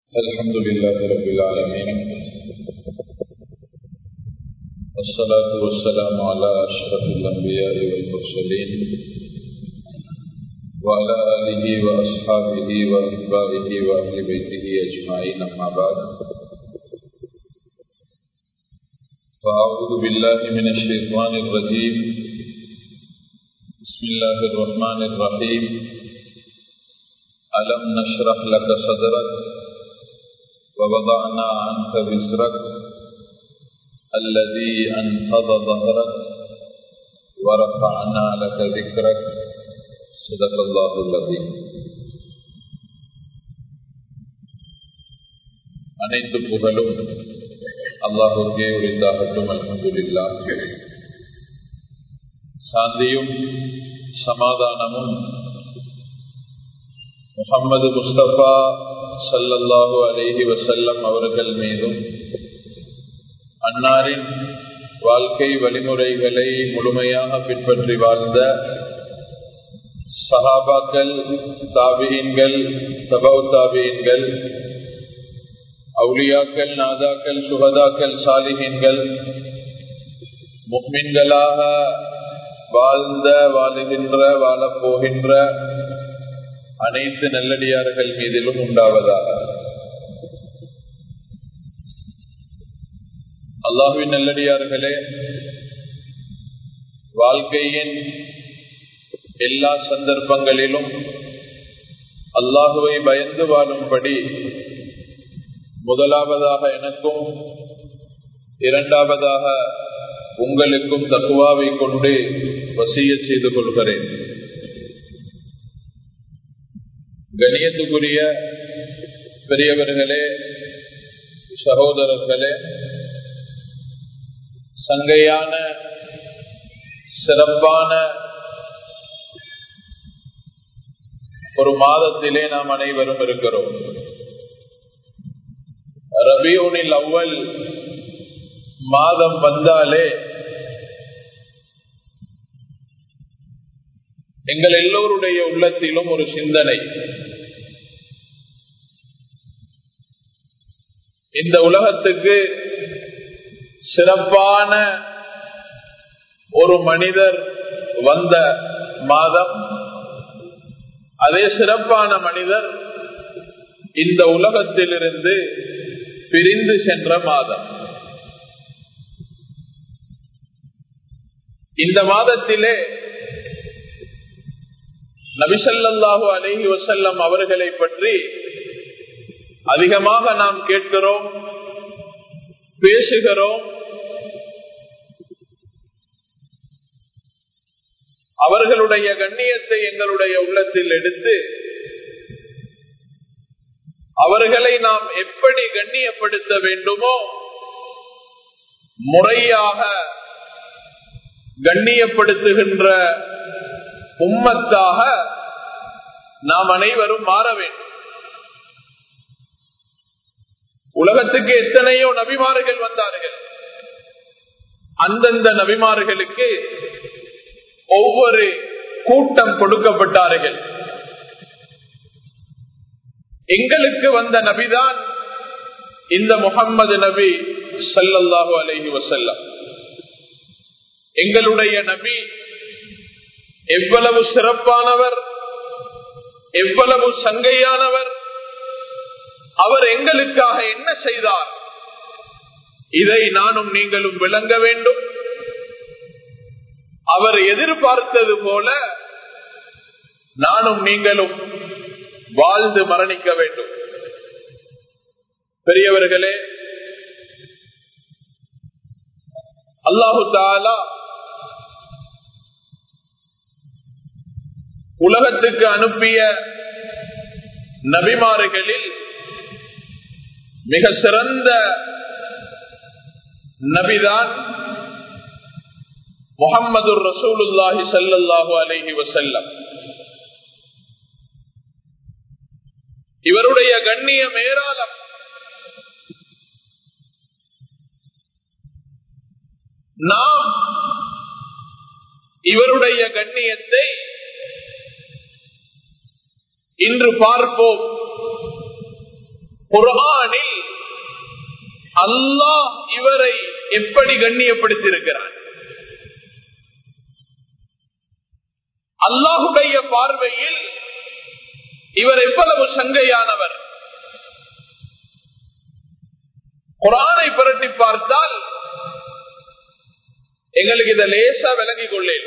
الحمد لله رب العالمين والصلاة والسلام على أشرف الأنبياء والمرسلين وعلى آله وأصحابه وأتباعه وأهل بيته أجمعين أما بعد فأعوذ بالله من الشيطان الرجيم بسم الله الرحمن الرحيم ألم نشرح لك صدرك ووضعنا عنك وزرك الذي أنقض ظهرك ورفعنا لك ذكرك صدق الله العظيم அனைத்து புகழும் அல்லாஹுக்கே உரித்தாகட்டும் அல்ஹம்துலில்லா சாந்தியும் சமாதானமும் முகம்மது முஸ்தபா சல்லல்லாஹு அலேஹி வசல்லம் அவர்கள் மீதும் அன்னாரின் வாழ்க்கை வழிமுறைகளை முழுமையாக பின்பற்றி வாழ்ந்த சஹாபாக்கள் தாபியன்கள் தபவு தாபியன்கள் அவுளியாக்கள் நாதாக்கள் சுகதாக்கள் சாலிஹீன்கள் முக்மின்களாக வாழ்ந்த வாழுகின்ற வாழப்போகின்ற அனைத்து நல்லடியார்கள் மீதிலும் உண்டாவதாக அல்லாஹுவின் நல்லடியார்களே வாழ்க்கையின் எல்லா சந்தர்ப்பங்களிலும் அல்லாஹுவை பயந்து வாழும்படி முதலாவதாக எனக்கும் இரண்டாவதாக உங்களுக்கும் தக்குவாவை கொண்டு வசிய செய்து கொள்கிறேன் கணியத்துக்குரிய பெரியவர்களே சகோதரர்களே சங்கையான சிறப்பான ஒரு மாதத்திலே நாம் அனைவரும் இருக்கிறோம் ரபியூனில் அவ்வல் மாதம் வந்தாலே எங்கள் எல்லோருடைய உள்ளத்திலும் ஒரு சிந்தனை இந்த உலகத்துக்கு சிறப்பான ஒரு மனிதர் வந்த மாதம் அதே சிறப்பான மனிதர் இந்த உலகத்திலிருந்து பிரிந்து சென்ற மாதம் இந்த மாதத்திலே நபிசல்லாஹு அலஹி வசல்லம் அவர்களை பற்றி அதிகமாக நாம் கேட்கிறோம் பேசுகிறோம் அவர்களுடைய கண்ணியத்தை எங்களுடைய உள்ளத்தில் எடுத்து அவர்களை நாம் எப்படி கண்ணியப்படுத்த வேண்டுமோ முறையாக கண்ணியப்படுத்துகின்ற உம்மத்தாக நாம் அனைவரும் மாற வேண்டும் உலகத்துக்கு எத்தனையோ நபிமார்கள் வந்தார்கள் அந்தந்த நபிமார்களுக்கு ஒவ்வொரு கூட்டம் கொடுக்கப்பட்டார்கள் எங்களுக்கு வந்த நபிதான் இந்த முகம்மது நபி சல்லல்லாஹு அலஹி வசல்லம் எங்களுடைய நபி எவ்வளவு சிறப்பானவர் எவ்வளவு சங்கையானவர் அவர் எங்களுக்காக என்ன செய்தார் இதை நானும் நீங்களும் விளங்க வேண்டும் அவர் எதிர்பார்த்தது போல நானும் நீங்களும் வாழ்ந்து மரணிக்க வேண்டும் பெரியவர்களே அல்லாஹு தாலா உலகத்துக்கு அனுப்பிய நபிமாறுகளில் மிக சிறந்த நபிதான் முகம்மது ரசூலுல்லாஹி சல்லாஹூ அலஹி வசல்லம் இவருடைய கண்ணியம் ஏராளம் நாம் இவருடைய கண்ணியத்தை இன்று பார்ப்போம் குரானில் அல்லாஹ் இவரை எப்படி கண்ணியப்படுத்தியிருக்கிறார் அல்லாஹுடைய பார்வையில் இவர் எவ்வளவு சங்கையானவர் குரானை புரட்டி பார்த்தால் எங்களுக்கு இதை லேசா விளங்கிக் கொள்ளேன்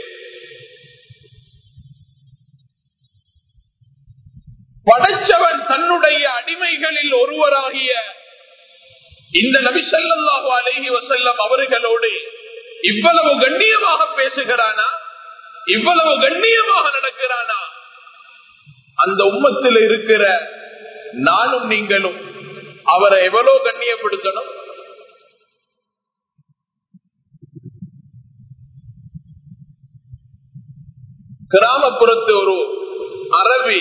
படைச்சவன் தன்னுடைய அடிமைகளில் ஒருவராகிய இந்த நபிசல்லாஹு அலைஹி வசல்லம் அவர்களோடு இவ்வளவு கண்ணியமாக பேசுகிறானா இவ்வளவு கண்ணியமாக நடக்கிறானா அந்த உம்மத்தில் இருக்கிற நானும் நீங்களும் அவரை எவ்வளவு கண்ணியப்படுத்தணும் கிராமப்புறத்து ஒரு அரபி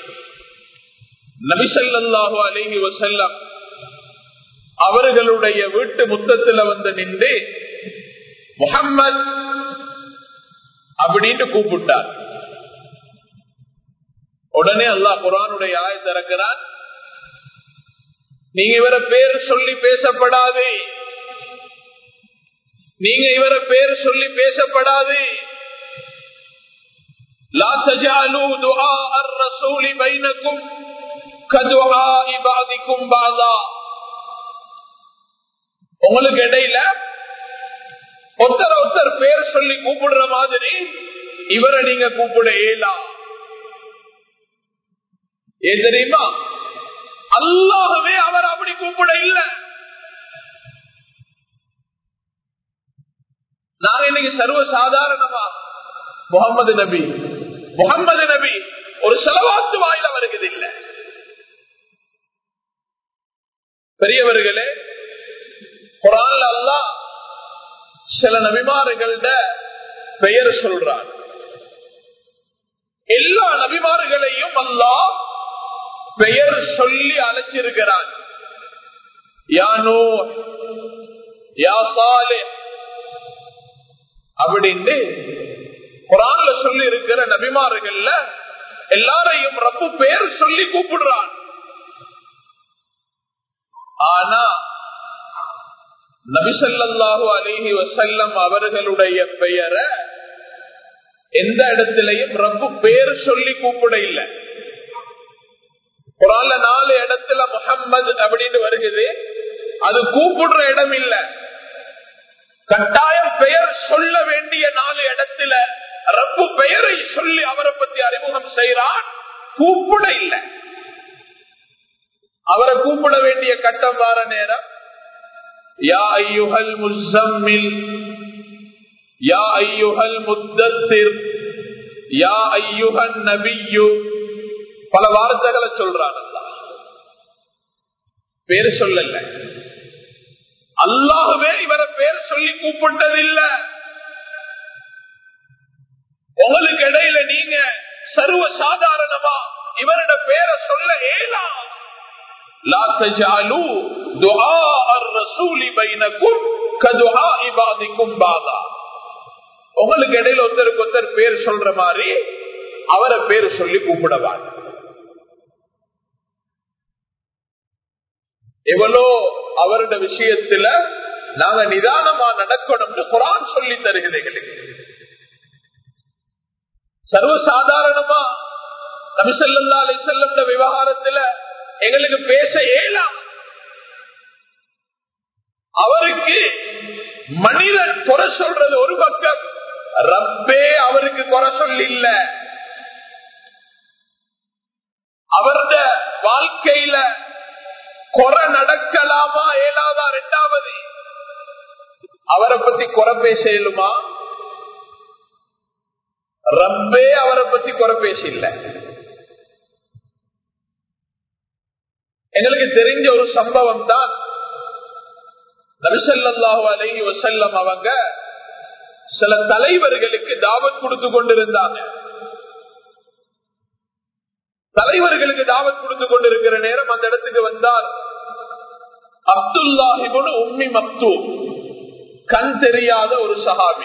நபிசல்லாஹு அலிஹி வசல்லம் அவர்களுடைய வீட்டு முத்தத்துல வந்து நின்று முகம்மது அப்படின்னு கூப்பிட்டார் உடனே அல்லாஹ் குரானுடைய ஆய திறக்கிறான் நீங்க இவர பேர் சொல்லி பேசப்படாது நீங்க இவர பேர் சொல்லி பேசப்படாது لا تجعلوا دعاء الرسول بينكم كدعاء بعضكم بعضا உங்களுக்கு இடையில ஒருத்தர் ஒருத்தர் பேர் சொல்லி கூப்பிடுற மாதிரி இவரை நீங்க கூப்பிட இயலாம் ஏன் தெரியுமா அல்லாஹவே அவர் அப்படி கூப்பிட இல்ல நாங்க இன்னைக்கு சர்வ சாதாரணமா முகமது நபி முகமது நபி ஒரு செலவாத்து வாயில வருகிறது இல்ல பெரியவர்களே குரான்ல அல்லா சில நபிமார்கள்ட பெயர் சொல்றார் எல்லா நபிமார்களையும் அல்லா பெயர் சொல்லி அழைச்சிருக்கிறான் யானோ யா சாலே அப்படின்னு குரான்ல சொல்லி இருக்கிற நபிமார்கள்ல எல்லாரையும் ரப்பு பெயர் சொல்லி கூப்பிடுறான் ஆனா நபிசல்லாஹு அலிஹி வசல்லம் அவர்களுடைய பெயரை எந்த இடத்திலையும் ரப்பு பெயர் சொல்லி கூப்பிட இல்லை குரான்ல நாலு இடத்துல முகம்மது அப்படின்னு வருகிறது அது கூப்பிடுற இடம் இல்ல கட்டாயம் பெயர் சொல்ல வேண்டிய நாலு இடத்துல ரப்பு பெயரை சொல்லி அவரை பத்தி அறிமுகம் செய்யறான் கூப்பிட இல்லை அவரை கூப்பிட வேண்டிய கட்டம் வார நேரம் யா ஐயுகல் முசம்மில் யா ஐயுகல் முத்தத்திர் யா ஐயுகன் நபியு பல வார்த்தைகளை சொல்றான் பேர் சொல்லல அல்லாஹுவே இவரை பேர் சொல்லி கூப்பிட்டதில்லை உங்களுக்கு இடையில நீங்க சர்வ சாதாரணமா இவரோட பேரை சொல்ல ஏலாம் لا تجعلوا دعاء الرسول بينكم كدعاء بعضكم بعضا உங்களுக்கு இடையில ஒருத்தருக்கு ஒருத்தர் பேர் சொல்ற மாதிரி அவரை பேர் சொல்லி கூப்பிடவாங்க எவ்வளோ அவருடைய விஷயத்துல நாங்க நிதானமா நடக்கணும்னு குரான் சொல்லி தருகிறது எங்களுக்கு சர்வசாதாரணமா நபிசல்லா அலி செல்லம் விவகாரத்துல எங்களுக்கு பேச இயலாம் அவருக்கு மனிதன் குறை சொல்றது ஒரு பக்கம் ரப்பே அவருக்கு குறை சொல்லி இல்ல அவரது வாழ்க்கையில குறை நடக்கலாமா ஏலாதா ரெண்டாவது அவரை பத்தி குறை பேச இயலுமா ரப்பே அவரை பத்தி குறை பேச இல்ல எங்களுக்கு தெரிஞ்ச ஒரு சம்பவம் தான் நபிசல்லாஹு அலஹி வசல்லம் அவங்க சில தலைவர்களுக்கு தாவத் கொடுத்து கொண்டிருந்தாங்க தலைவர்களுக்கு தாவத் கொடுத்து கொண்டிருக்கிற நேரம் அந்த இடத்துக்கு வந்தால் அப்துல்லாஹிபுன் உம்மி மக்தூ கண் தெரியாத ஒரு சஹாபி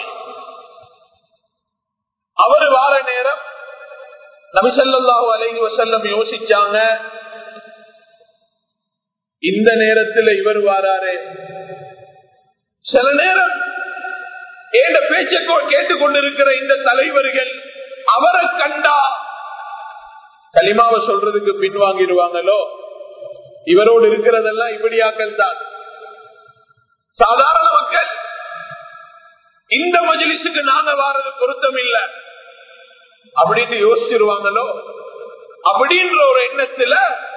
அவர் வார நேரம் நபிசல்லாஹு அலஹி வசல்லம் யோசிச்சாங்க இந்த நேரத்தில் இவர் வாராரு சில நேரம் ஏண்ட பேச்சை கேட்டுக்கொண்டிருக்கிற இந்த தலைவர்கள் அவரை கண்டா களிமாவை சொல்றதுக்கு பின்வாங்கிடுவாங்களோ இவரோடு இருக்கிறதெல்லாம் இப்படியாக்கள் தான் சாதாரண மக்கள் இந்த மஜிலிசுக்கு நாங்க வாரது பொருத்தம் இல்ல அப்படின்னு யோசிச்சிருவாங்களோ அப்படின்ற ஒரு எண்ணத்துல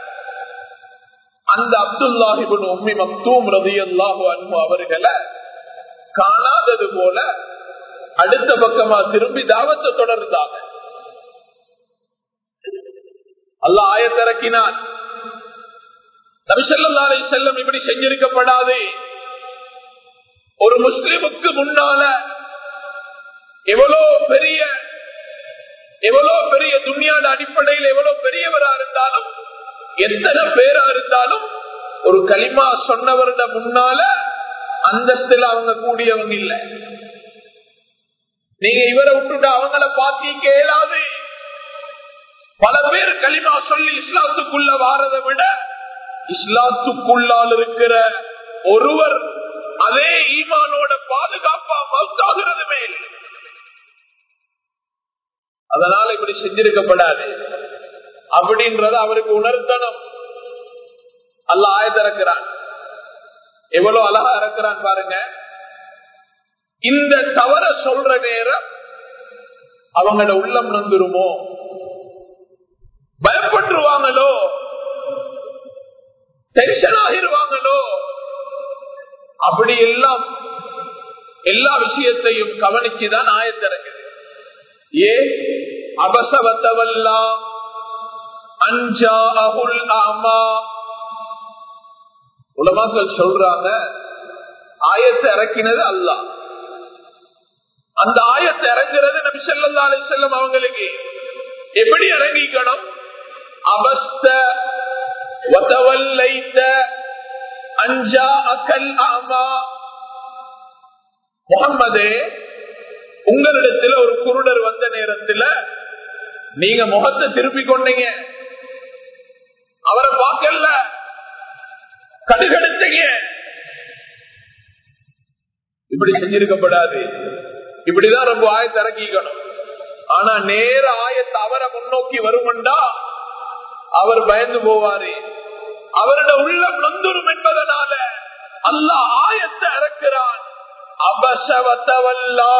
அந்த அப்துல்லாஹிபின் உம்மி மக்தூம் ரதி அல்லாஹு அன்பு அவர்களை காணாதது போல அடுத்த பக்கமா திரும்பி தாவத்தை தொடர்ந்தாங்க அல்ல ஆயத்திறக்கினான் நபிசல்லாலை செல்லம் இப்படி செஞ்சிருக்கப்படாது ஒரு முஸ்லிமுக்கு முன்னால எவ்வளவு பெரிய எவ்வளவு பெரிய துணியாட அடிப்படையில் எவ்வளவு பெரியவரா இருந்தாலும் எத்தனை பேரா இருந்தாலும் ஒரு களிமா சொன்னவருட முன்னால அந்தஸ்தில் அவங்க கூடியவங்க இல்ல நீங்க இவரை விட்டுட்டு அவங்கள பாத்தி கேளாது பல பேர் களிமா சொல்லி இஸ்லாத்துக்குள்ள வாரதை விட இஸ்லாத்துக்குள்ளால் இருக்கிற ஒருவர் அதே ஈமானோட பாதுகாப்பா மவுத்தாகிறது மேல் அதனால இப்படி செஞ்சிருக்கப்படாது அப்படின்றத அவருக்கு உணர்த்தணும் அல்ல ஆயத்திறக்கிறான் எவ்வளவு அழகா இருக்கிறான் பாருங்க இந்த தவற சொல்ற நேரம் அவங்களோட உள்ளம் நந்துருமோ பயப்பட்டுருவாங்களோ டென்ஷன் ஆகிருவாங்களோ அப்படி எல்லாம் எல்லா விஷயத்தையும் கவனிச்சுதான் ஆயத்திறங்குது ஏ அபசவத்தவல்லா அஞ்சா அகுல் ஆமா உலமாக்கள் சொல்றாங்க ஆயத்தை இறக்கினது அல்ல அந்த ஆயத்தை இறங்குறது நபி சொல்லா அலி செல்லம் அவங்களுக்கு எப்படி இறங்கிக்கணும் அவஸ்த அஞ்சா அகல் ஆமா முகம்மதே உங்களிடத்துல ஒரு குருடர் வந்த நேரத்துல நீங்க முகத்தை திருப்பி கொண்டீங்க அவரை பார்க்கல கடுகெடுத்தீங்க இப்படி செஞ்சிருக்கப்படாது இப்படிதான் ரொம்ப ஆயத்தை இறக்கிக்கணும் ஆனா நேர ஆயத்தை அவரை முன்னோக்கி வருமெண்டா அவர் பயந்து போவாரு அவரோட உள்ளம் நொந்துரும் என்பதனால அல்ல ஆயத்தை இறக்கிறான் அபசவத்தவல்லா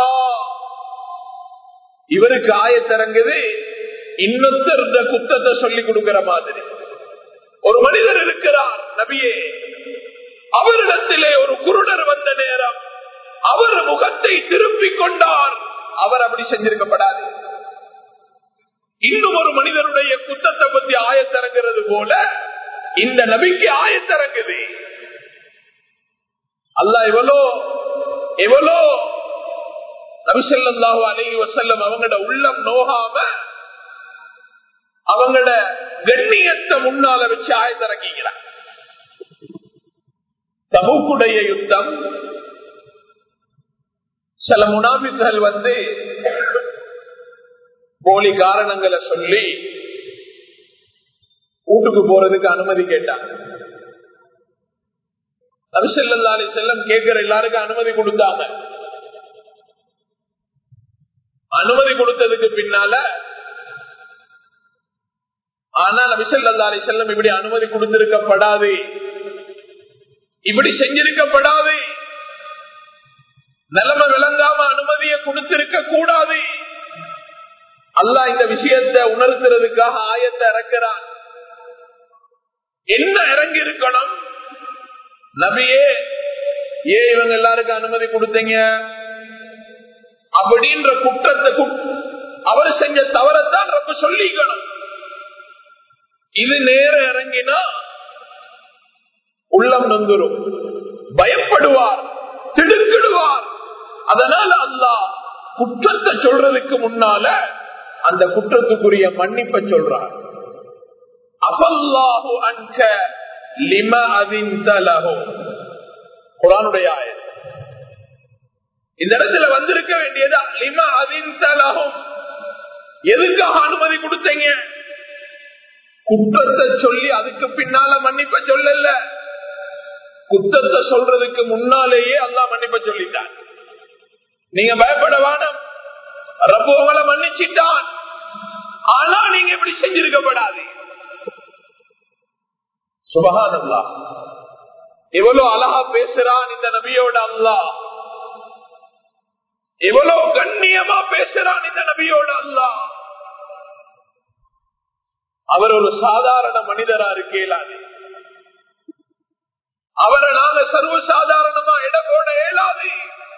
இவருக்கு ஆயத்திறங்குது இன்னொருத்தர் குத்தத்தை சொல்லி கொடுக்கிற மாதிரி ஒரு மனிதர் இருக்கிறார் நபியே அவரிடத்திலே ஒரு குருடர் வந்த நேரம் அவர் முகத்தை திருப்பிக் கொண்டார் அவர் அப்படி செஞ்சிருக்கப்படாது இன்னும் ஒரு மனிதனுடைய குத்தத்தை பத்தி ஆயத்திறங்கிறது போல இந்த நபிக்கு ஆயத்திறங்குது அல்ல எவ்வளோ எவ்வளோ நபிசல்லாஹு அலஹி வசல்லம் அவங்களோட உள்ளம் நோகாம அவங்களோட கண்ணியத்தை முன்னால வச்சு ஆயத்திறக்கிறார் தபுக்குடைய யுத்தம் சில முனாபிக்கள் வந்து போலி காரணங்களை சொல்லி வீட்டுக்கு போறதுக்கு அனுமதி கேட்டாங்க நபிசல்லா அலி செல்லம் கேட்கிற எல்லாருக்கும் அனுமதி கொடுத்தாங்க அனுமதி கொடுத்ததுக்கு பின்னால ஆனா நபிசல்லா அலி செல்லம் இப்படி அனுமதி கொடுத்திருக்கப்படாது இப்படி செஞ்சிருக்கப்படாது நிலைமை விளங்காம அனுமதியை கொடுத்திருக்க கூடாது அல்லா இந்த விஷயத்தை உணர்த்துறதுக்காக ஆயத்தை இறக்கிறான் என்ன இறங்கி இருக்கணும் நபியே ஏ இவங்க எல்லாருக்கும் அனுமதி கொடுத்தீங்க அப்படின்ற குற்றத்தை அவர் செஞ்ச தவறத்தான் ரொம்ப சொல்லிக்கணும் இது நேர இறங்கினா உள்ளம் நொந்துரும் பயப்படுவார் திடுக்கிடுவார் அதனால அல்லா குற்றத்தை சொல்றதுக்கு முன்னால அந்த குற்றத்துக்குரிய மன்னிப்பை சொல்றார் அபல்லாஹு அன்க லிம அதிந்தலஹோ குரானுடைய ஆயர் இந்த இடத்துல வந்திருக்க வேண்டியது லிம அதிந்தலகும் எதுக்காக அனுமதி கொடுத்தீங்க குற்றத்தை சொல்லி அதுக்கு பின்னால மன்னிப்ப சொல்லல குத்தத்தை சொல்றதுக்கு முன்னாலேயே அல்லா மன்னிப்ப சொல்லிட்டான் நீங்க பயப்பட வேணாம் ரப்பு உங்களை மன்னிச்சிட்டான் ஆனா நீங்க இப்படி செஞ்சிருக்கப்படாது சுபகானல்லா எவ்வளவு அழகா பேசுறான் இந்த நபியோட அல்லா எவ்வளவு கண்ணியமா பேசுறான் இந்த நபியோட அல்லா அவர் ஒரு சாதாரண மனிதரா இருக்கேலாது அவரை நாங்க சர்வ சாதாரணமா இடம் போட இயலாது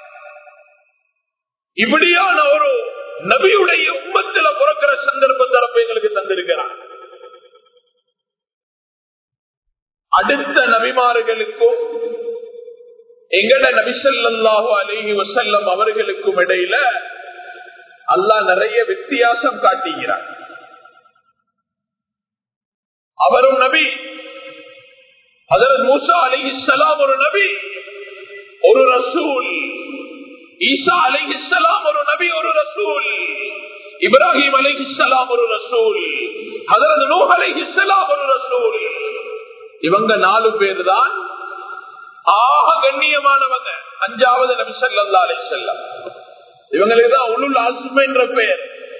இப்படியான ஒரு நபியுடைய உம்மத்துல பிறக்கிற சந்தர்ப்ப தரப்பு எங்களுக்கு தந்திருக்கிறார் அடுத்த நபிமார்களுக்கும் எங்கட நபிசல்லாஹு அலிஹி வசல்லம் அவர்களுக்கும் இடையில அல்லாஹ் நிறைய வித்தியாசம் காட்டுகிறார் அவரும் நபி அதற்கு மூசா அலி இஸ்லாம் ஒரு நபி ஒரு ரசூல் ஈசா அலி இஸ்லாம் ஒரு நபி ஒரு ரசூல் இப்ராஹிம் அலி இஸ்லாம் ஒரு ரசூல் அதரது நூ அலி இஸ்லாம் ஒரு ரசூல் இவங்க நாலு பேர் தான் ஆக கண்ணியமானவங்க அஞ்சாவது நபி சல்லா அலி செல்லம் இவங்களுக்கு தான் உள்ளுள் ஆசுமை என்ற பெயர்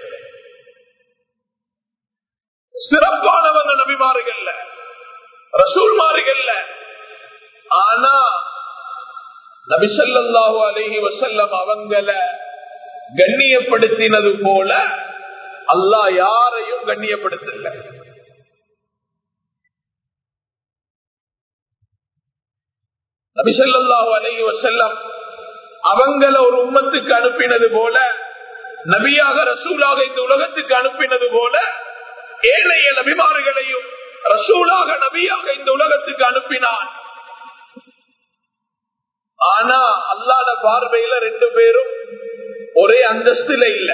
சிறப்பானவங்க நபிமாறுகள்ல ரசூல் மாறுகள்ல ஆனா நபிசல்லாஹு அலஹி வசல்லம் அவங்கள கண்ணியப்படுத்தினது போல அல்லாஹ் யாரையும் கண்ணியப்படுத்தல நபிசல்லாஹு அலஹி வசல்லம் அவங்கள ஒரு உம்மத்துக்கு அனுப்பினது போல நபியாக ரசூலாக இந்த உலகத்துக்கு அனுப்பினது போல ஏழைய நபிமார்களையும் ரசூலாக நபியாக இந்த உலகத்துக்கு அனுப்பினான் ஆனா அல்லாத பார்வையில ரெண்டு பேரும் ஒரே அந்தஸ்துல இல்ல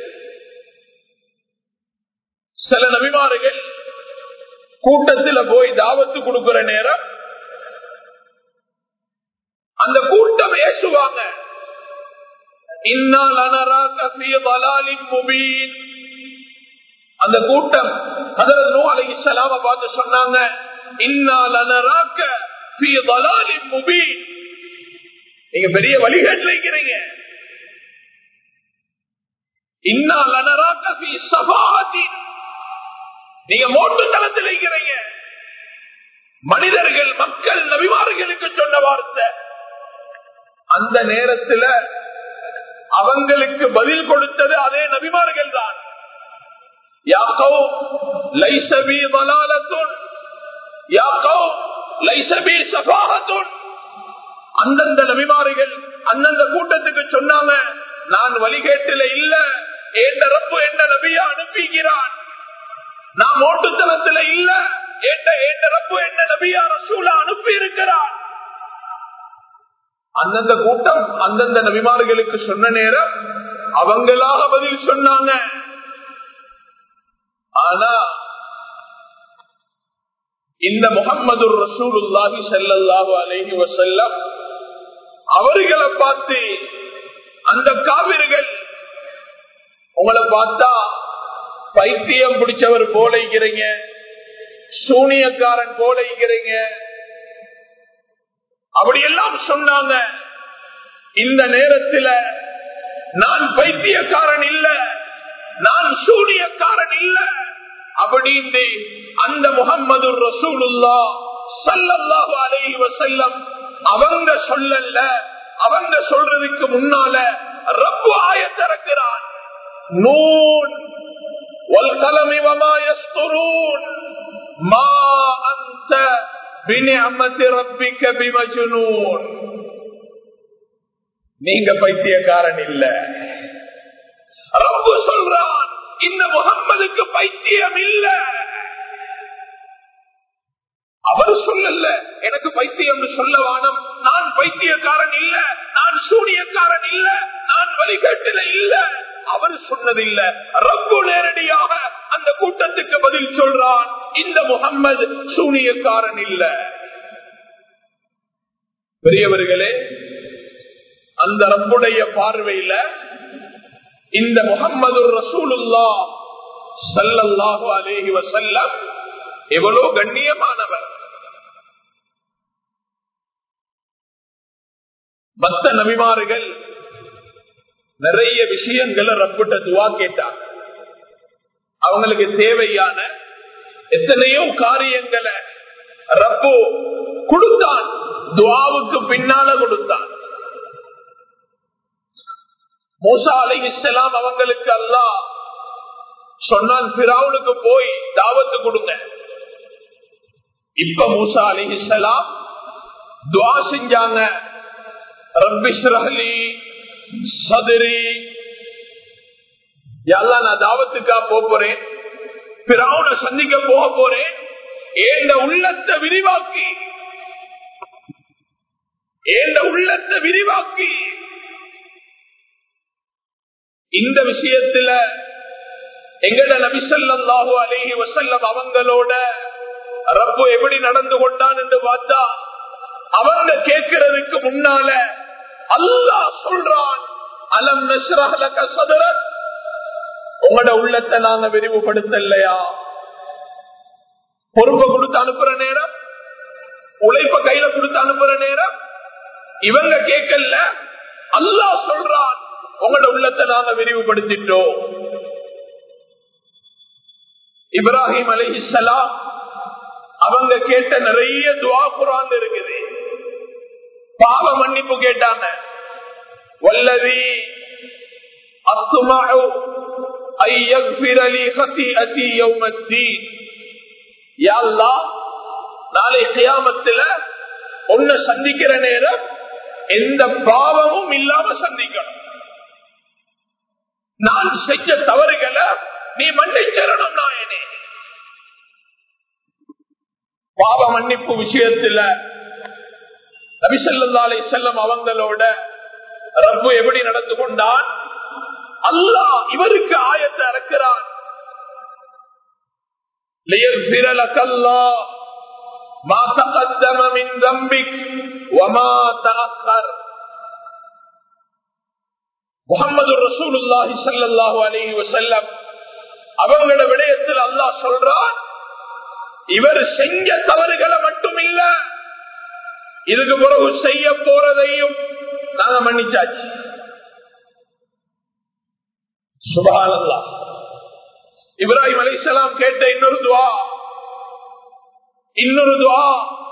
சில நபிமார்கள் கூட்டத்துல போய் தாவத்து கொடுக்கிற நேரம் அந்த கூட்டம் ஏசுவாங்க இன்னால் அனரா கசிய பலாலின் முபீன் அந்த கூட்டம் அதற்கு நூ அலை இஸ்லாம பார்த்து சொன்னாங்க இன்னால் அனராக்க முபீன் நீங்க பெரிய வழிகாட்டில் இருக்கிறீங்க இன்னால் அனராக்க சபாதின் நீங்க மோட்டு தளத்தில் இருக்கிறீங்க மனிதர்கள் மக்கள் நபிமார்களுக்கு சொன்ன வார்த்தை அந்த நேரத்தில் அவங்களுக்கு பதில் கொடுத்தது அதே நபிமார்கள் தான் அந்தந்த நபிமாரிகள் அந்தந்த கூட்டத்துக்கு சொன்னாங்க நான் வழிகேட்டில இல்ல என்ற ரப்பு என்ற நபியா அனுப்பிக்கிறான் நான் ஓட்டுத்தனத்துல இல்ல என்ற என்ற ரப்பு என்ற நபியா ரசூலா அனுப்பி இருக்கிறான் அந்தந்த கூட்டம் அந்தந்த நபிமார்களுக்கு சொன்ன நேரம் அவங்களாக பதில் சொன்னாங்க ஆனா இந்த முகம்மது ரசூலுல்லாஹி செல்லல்லாஹு அலைஹி வசல்லம் அவர்களை பார்த்து அந்த காவிர்கள் உங்களை பார்த்தா பைத்தியம் பிடிச்சவர் போல இருக்கிறீங்க சூனியக்காரன் போல இருக்கிறீங்க அப்படியெல்லாம் சொன்னாங்க இந்த நேரத்தில் நான் பைத்தியக்காரன் இல்ல நான் சூனியக்காரன் இல்ல அப்படின்னு அந்த முகம்மது ரசூலுல்லா சல்லல்லாஹு அலைஹி வஸல்லம் அவங்க சொல்லல அவங்க சொல்றதுக்கு முன்னால ரப்பு ஆயத்திறக்கிறான் நூன் والقلم وما يسطرون ما أنت بنعمة ربك بمجنون நீங்க பைத்தியக்காரன் இல்ல ரப்பு சொல்றான் இந்த முகம்மதுக்கு பைத்தியம் இல்ல அவர் சொல்லல எனக்கு பைத்தியம் சொல்ல வானம் நான் பைத்தியக்காரன் இல்ல நான் சூனியக்காரன் இல்ல நான் வழிகட்டில இல்ல அவர் சொன்னதில்ல ரப்பு நேரடியாக அந்த கூட்டத்துக்கு பதில் சொல்றான் இந்த முகம்மது சூனியக்காரன் இல்ல பெரியவர்களே அந்த ரப்புடைய பார்வையில இந்த முகம்மது ரசூலுல்லா சல்லல்லாஹு அலேஹி வசல்லம் எவ்வளவு கண்ணியமானவர் மத்த நபிமார்கள் நிறைய விஷயங்களை ரப்பிட்ட துவா கேட்டாங்க அவங்களுக்கு தேவையான எத்தனையோ காரியங்களை ரப்பு கொடுத்தான் துவாவுக்கு பின்னால கொடுத்தான் மூசா அலை இஸ்லாம் அவங்களுக்கு அல்லா சொன்னான் பிராவுனுக்கு போய் தாவத்து கொடுங்க இப்ப மூசா அலை இஸ்லாம் துவா செஞ்சாங்க ரப்பிஸ்ரஹலி சதுரி எல்லாம் நான் தாவத்துக்கா போறேன் பிராவுன சந்திக்க போக போறேன் ஏண்ட உள்ளத்தை விரிவாக்கி ஏண்ட உள்ளத்தை விரிவாக்கி இந்த விஷயத்துல எங்கட நபிசல்லாஹு அலேஹி வசல்லம் அவங்களோட ரப்பு எப்படி நடந்து கொண்டான் என்று பார்த்தா அவங்க கேட்கறதுக்கு முன்னால அல்லாஹ் சொல்றான் அலம் நஷ்ரஹலக சதுரன் உங்களோட உள்ளத்தை நாங்க விரிவுபடுத்தலையா பொறுப்பை கொடுத்து அனுப்புற நேரம் உழைப்ப கையில கொடுத்து அனுப்புற நேரம் இவங்க கேட்கல அல்லாஹ் சொல்றான் உங்களோட உள்ளத்தை நாங்க விரிவுபடுத்திட்டோம் இப்ராஹிம் அலிஹிசலாம் அவங்க கேட்ட நிறைய துவா குரான் இருக்குது பாவ மன்னிப்பு கேட்டாங்க வல்லதி அத்துமாவு நாளை கியாமத்துல ஒன்ன சந்திக்கிற நேரம் எந்த பாவமும் இல்லாம சந்திக்கணும் நான் செஞ்ச தவறுகளை நீ மன்னிச்சிடணும் நாயனே பாவ மன்னிப்பு விஷயத்துல நபிசல்லாலை செல்லம் அவங்களோட ரப்பு எப்படி நடந்து கொண்டான் அல்லாஹ் இவருக்கு ஆயத்தை இறக்கிறான் ليغفر لك الله ما تقدم من ذنبك وما تأخر முகமது ரசூலுல்லாஹி ஸல்லல்லாஹு அலைஹி வஸல்லம் அவங்களோட விடயத்தில் அல்லாஹ் சொல்றான் இவர் செஞ்ச தவறுகளை மட்டும் இல்ல இதுக்கு பிறகு செய்ய போறதையும் நாங்க மன்னிச்சாச்சு சுபானல்லா இப்ராஹிம் அலிசலாம் கேட்ட இன்னொரு துவா இன்னொரு துவா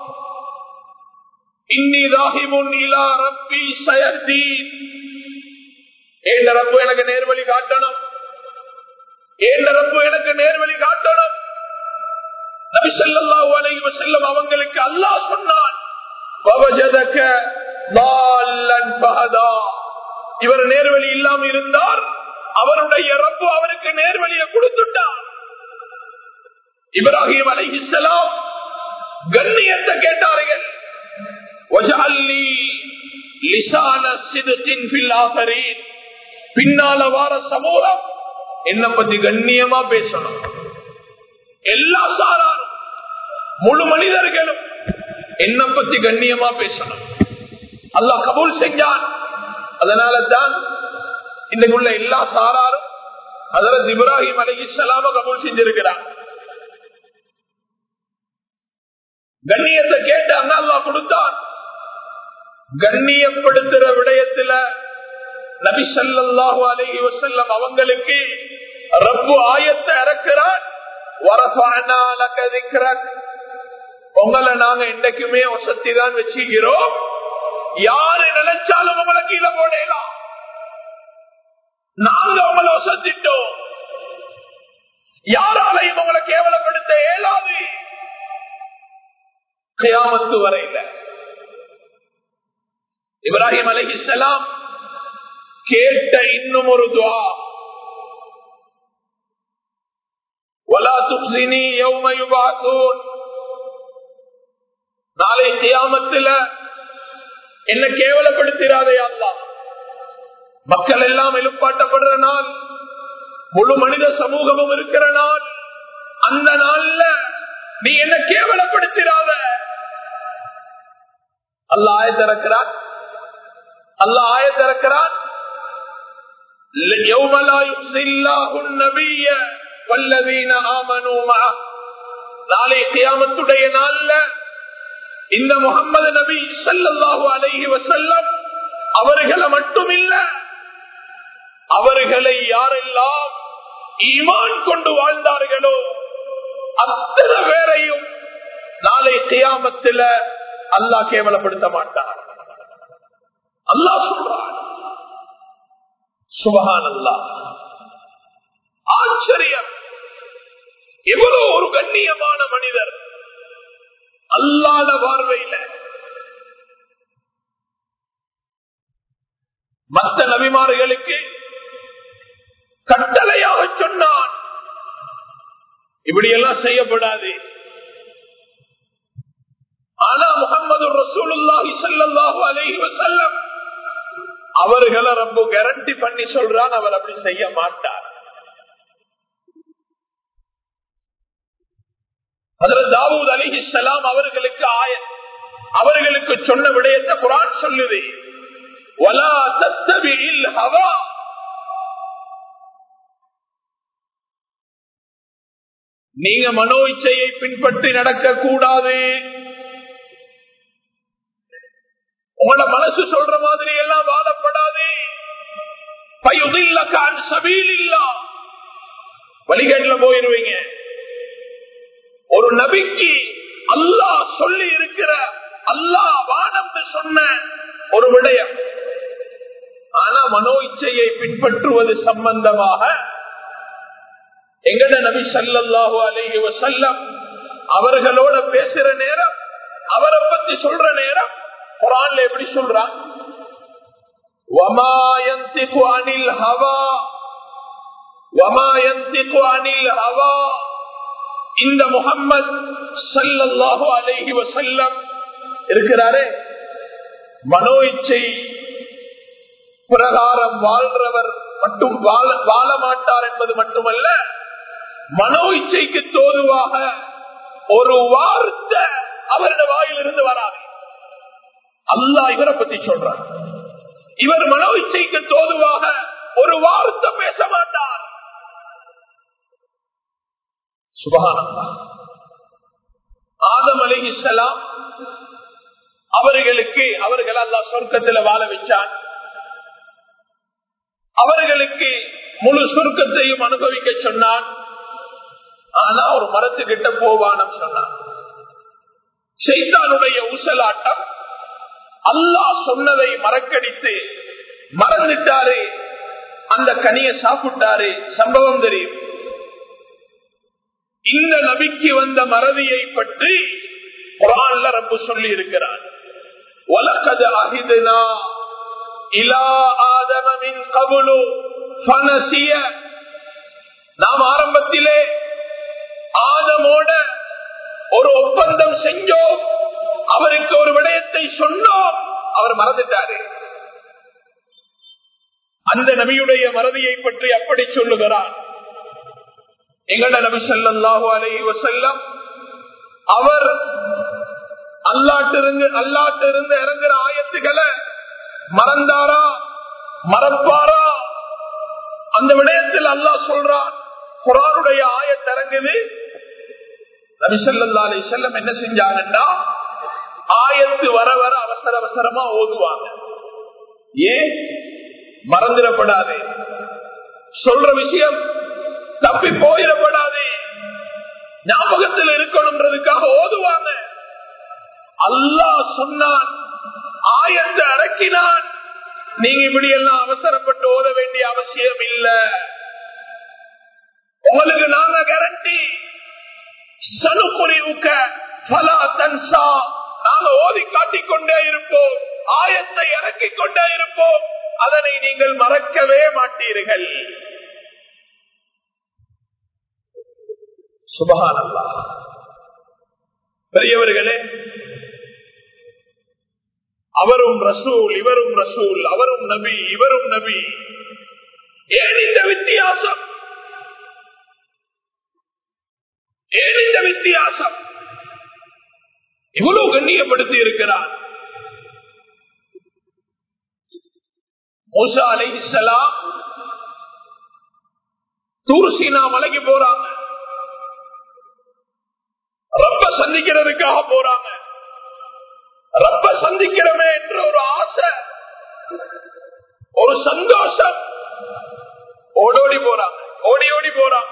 இன்னி ராஹிமுன் இலா ரப்பி சயர்தீன் ஏண்ட ரப்பு எனக்கு நேர்வழி காட்டணும் ஏண்ட ரப்பு எனக்கு நேர்வழி காட்டணும் நபி ஸல்லல்லாஹு அலைஹி வஸல்லம் அவங்களுக்கு அல்லாஹ் சொன்னான் வவஜதக ضالًا فهدى இவர் நேர்வழி இல்லாம இருந்தார் அவருடைய ரப்பு அவருக்கு நேர்வழியை கொடுத்துட்டார் இப்ராஹிம் அலைஹிஸ்ஸலாம் கண்ணியத்தை கேட்டார்கள் வஜஅல்லி லிசான சிதத்தின் ஃபில் ஆகரீன் பின்னால வார சமூகம் என்ன பத்தி கண்ணியமா பேசணும் எல்லா சாராரும் முழு மனிதர்களும் என்ன பத்தி கண்ணியமா பேசணும் அல்லாஹ் கபூல் செஞ்சான் அதனால தான் இன்னைக்கு உள்ள எல்லா சாராரும் அதற்கு இப்ராஹிம் அலிசலாம கபூல் செஞ்சிருக்கிறார் கண்ணியத்தை கேட்டு அங்க அல்லா கொடுத்தான் கண்ணியப்படுத்துற விடயத்துல நபி சல்லாஹூ அலஹி வசல்லம் அவங்களுக்கு ரப்பு ஆயத்தை இறக்கிறான் உங்களை நாங்க என்னைக்குமே வசதி தான் வச்சுக்கிறோம் யாரு நினைச்சாலும் உங்களை கீழே போடலாம் நாங்க உங்களை வசதிட்டோம் யாராலையும் உங்களை கேவலப்படுத்த இயலாது கியாமத்து வரையில இப்ராஹிம் அலஹிசலாம் கேட்ட இன்னும் ஒரு துவா ولا تخزني يوم يبعثون நாளை கியாமத்துல என்ன கேவலப்படுத்திராதே அல்லா மக்கள் எல்லாம் எழுப்பாட்டப்படுற நாள் முழு மனித சமூகமும் இருக்கிற நாள் அந்த நாள்ல நீ என்ன கேவலப்படுத்திராத அல்ல ஆயத்திறக்கிறான் அல்ல ஆயத்திறக்கிறான் يوم لا يخزي الله النبي والذين آمنوا معه நாளை கியாமத்துடைய நாள்ல இந்த முகம்மது நபி சல்லாஹூ அலைஹி வசல்லம் அவர்களை மட்டுமில்ல அவர்களை யாரெல்லாம் ஈமான் கொண்டு வாழ்ந்தார்களோ அத்தனை பேரையும் நாளை கியாமத்தில் அல்லாஹ் கேவலப்படுத்த மாட்டார் அல்லாஹ் சொல்றான் சுபகான் அல்லாஹ் ஆச்சரியம் இவ்வளவு ஒரு கண்ணியமான மனிதர் அல்லாத பார்வையில மற்ற நபிமார்களுக்கு கட்டளையாக சொன்னான் இப்படியெல்லாம் செய்யப்படாது ஆனா முகமது ரசூலுல்லாஹி ஸல்லல்லாஹு அலைஹி வஸல்லம் அவர்களை ரொம்ப கேரண்டி பண்ணி சொல்றான் அவர் அப்படி செய்ய மாட்டார் அதில் தாவூத் அலிஹிஸ்லாம் அவர்களுக்கு ஆயன் அவர்களுக்கு சொன்ன விடயத்தை குரான் சொல்லுது வலா தத்தபில் ஹவா நீங்க மனோ இச்சையை பின்பற்றி நடக்க கூடாது உங்களோட மனசு சொல்ற மாதிரி எல்லாம் வாழப்படாது பயுதில்லக்கான் சபீல் இல்லா வழிகேட்டுல போயிருவீங்க ஒரு நபிக்கு அல்லாஹ் சொல்லி இருக்கிற அல்லாஹ் வானம் சொன்ன ஒரு விடயம் ஆனா மனோ இச்சையை பின்பற்றுவது சம்பந்தமாக எங்கட நபி சல்லாஹு அலஹி வசல்லம் அவர்களோட பேசுற நேரம் அவரை பத்தி சொல்ற நேரம் குரான்ல எப்படி சொல்றான் அனில் ஹவா அனில் ஹவா இந்த முகம்மது சல்லாஹு அலஹி வசல்லம் இருக்கிறாரே மனோ இச்சை பிரகாரம் வாழ்றவர் மட்டும் வாழ மாட்டார் என்பது மட்டுமல்ல மனோ இச்சைக்கு தோதுவாக ஒரு வார்த்தை அவருடைய வாயிலிருந்து வராது அல்லா இவரை பத்தி சொல்றார் இவர் மனோ இச்சைக்கு தோதுவாக ஒரு வார்த்தை பேச மாட்டார் சுபகானந்தா ஆதம் அலி இஸ்லாம் அவர்களுக்கு அவர்கள் அல்லா சொர்க்கத்தில் வாழ வச்சான் அவர்களுக்கு முழு சொர்க்கத்தையும் அனுபவிக்க சொன்னான் ஆனா ஒரு மரத்துக்கிட்ட போவானம் சொன்னான் செய்தானுடைய ஊசலாட்டம் அல்லாஹ் சொன்னதை மறக்கடித்து மறந்துட்டாரு அந்த கனிய சாப்பிட்டாரு சம்பவம் தெரியும் இந்த நபிக்கு வந்த மறதியை பற்றி குரான்ல ரப்பு சொல்லி இருக்கிறார் வலக்கது அகிதுனா இலா ஆதமின் கபுலு பனசிய நாம் ஆரம்பத்திலே ஆதமோட ஒரு ஒப்பந்தம் செஞ்சோம் அவருக்கு ஒரு விடயத்தை சொன்னோம் அவர் மறந்துட்டாரு அந்த நபியுடைய மறதியை பற்றி அப்படி சொல்லுகிறார் எங்கட நபி சொல்லாஹு அலி வசல்லம் அவர் அல்லாட்டிருந்து அல்லாட்டிருந்து இறங்குற ஆயத்துக்களை மறந்தாரா மறப்பாரா அந்த விடயத்தில் அல்லாஹ் சொல்றான் குரானுடைய ஆயத்திறங்குது நபிசல்லா அலி செல்லம் என்ன செஞ்சாங்கன்னா ஆயத்து வர வர அவசர அவசரமா ஓதுவாங்க ஏன் மறந்துடப்படாது சொல்ற விஷயம் தப்பி போயிடப்படாது ஞாபகத்தில் இருக்கணும்ன்றதுக்காக ஓதுவாங்க அல்லாஹ் சொன்னான் ஆயத்தை அடக்கினான் நீங்க இப்படி எல்லாம் அவசரப்பட்டு ஓத வேண்டிய அவசியம் இல்ல உங்களுக்கு நாங்க கேரண்டி சனுக்குறிவுக்க பலா தன்சா நாங்க ஓதி காட்டிக் கொண்டே இருப்போம் ஆயத்தை இறக்கிக் கொண்டே இருப்போம் அதனை நீங்கள் மறக்கவே மாட்டீர்கள் சுபகானல்லா பெரியவர்களே அவரும் ரசூல் இவரும் ரசூல் அவரும் நபி இவரும் நபி ஏன் இந்த வித்தியாசம் ஏன் இந்த வித்தியாசம் இவ்வளவு கண்ணியப்படுத்தி இருக்கிறார் மூசா அலை இஸ்லாம் தூர்சீனா மலைக்கு போறாங்க ரப்ப சந்திக்கிறதுக்காக போறாங்க ரப்ப சந்திக்கிறமே என்ற ஒரு ஆசை ஒரு சந்தோஷம் ஓடோடி போறாங்க ஓடி ஓடி போறாங்க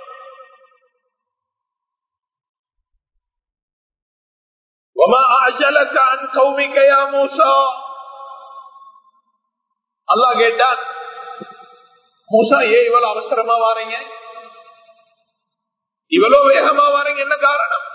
وما أعجلك عن قومك يا موسى அல்லாஹ் கேட்டான் மூசா ஏன் இவ்வளவு அவசரமா வாரீங்க இவ்வளவு வேகமா வாரீங்க என்ன காரணம்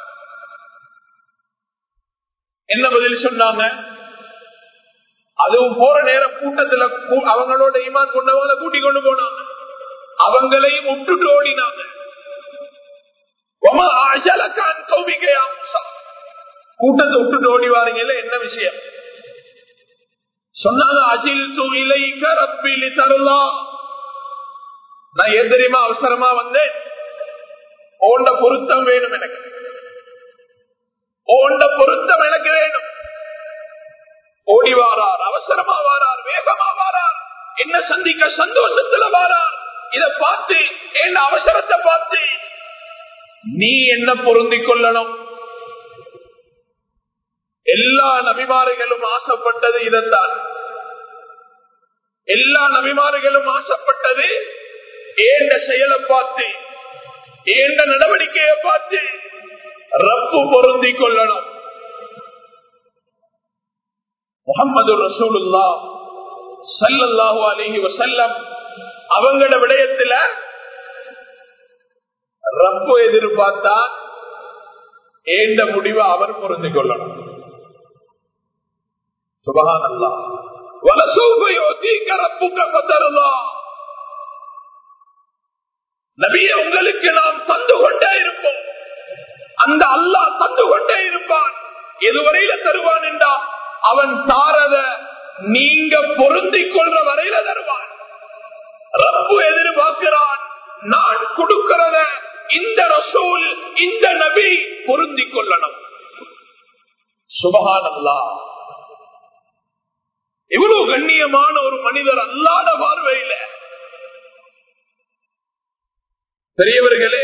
என்ன பதில் சொன்னாங்க அதுவும் போற நேரம் கூட்டத்துல கூ- அவங்களோட ஈமான் கொண்டவங்களை கூட்டிக் கொண்டு போனாங்க அவங்களையும் விட்டுட்டு ஓடினாங்க ஒமா அஜலகான் கௌமிகையா மூசா. கூட்டத்தை விட்டுட்டு ஓடி வாரீங்கல்ல என்ன விஷயம் சொன்னாங்க அஜில் துயிலை கரப்பிலி தருளா நான் ஏன் தெரியுமா அவசரமா வந்தேன் ஓண்ட பொருத்தம் வேணும் எனக்கு ஓண்ட பொருத்தம் எனக்கு வேணும் ஓடி வாரார் அவசரமா வாரார் வேகமா வாரார் என்ன சந்திக்க சந்தோஷத்துல வாரார் இத பார்த்து என்ன அவசரத்தை பார்த்து நீ என்ன பொருந்திக் கொள்ளணும் எல்லா நபிமாறுகளும் ஆசைப்பட்டது இதைத்தான் எல்லா நபிமாறுகளும் ஆசைப்பட்டது ஏண்ட செயலை பார்த்து ஏண்ட நடவடிக்கையை பார்த்து ரப்பு பொருந்திக் கொள்ளணும் முகமது ரசூலுல்லா சல்லல்லாஹு அலைஹி வசல்லம் அவங்கள விடயத்துல ரப்பு எதிர்பார்த்தா ஏண்ட முடிவை அவர் பொருந்திக் கொள்ளணும் சுபகான் அல்லா நபியை உங்களுக்கு நாம் தந்து கொண்டே இருப்போம் அந்த அல்லாஹ் தந்து கொண்டே இருப்பான் எதுவரையில தருவான் என்றா அவன் தாரத நீங்க பொருந்திக் கொள்ற வரையில தருவான் ரப்பு எதிர்பார்க்கிறான் நான் கொடுக்கிறத இந்த ரசூல் இந்த நபி பொருந்திக் கொள்ளணும் சுபகான் அல்லாஹ் இவ்வளவு கண்ணியமான ஒரு மனிதர் அல்லாத பார்வையில பெரியவர்களே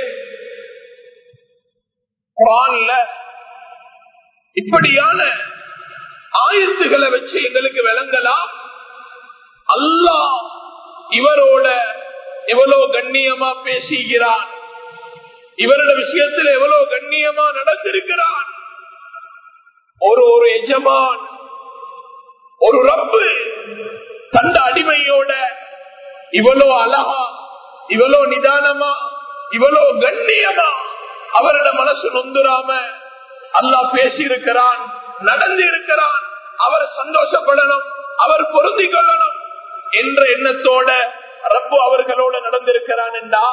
குரான்ல இப்படியான ஆயத்துகளை வச்சு எங்களுக்கு விளங்கலாம் அல்லாஹ் இவரோட எவ்வளவு கண்ணியமா பேசுகிறான் இவரோட விஷயத்தில் எவ்வளவு கண்ணியமா நடந்திருக்கிறான் ஒரு ஒரு எஜமான் ஒரு ரப்பு தந்த அடிமையோட இவ்வளோ அழகா இவ்வளோ நிதானமா இவ்வளோ கண்ணியமா அவரோட மனசு நொந்துராம அல்லாஹ் பேசி இருக்கிறான் நடந்து இருக்கிறான் அவர் சந்தோஷப்படணும் அவர் பொருந்திக் கொள்ளணும் என்ற எண்ணத்தோட ரப்பு அவர்களோட நடந்திருக்கிறான் என்றா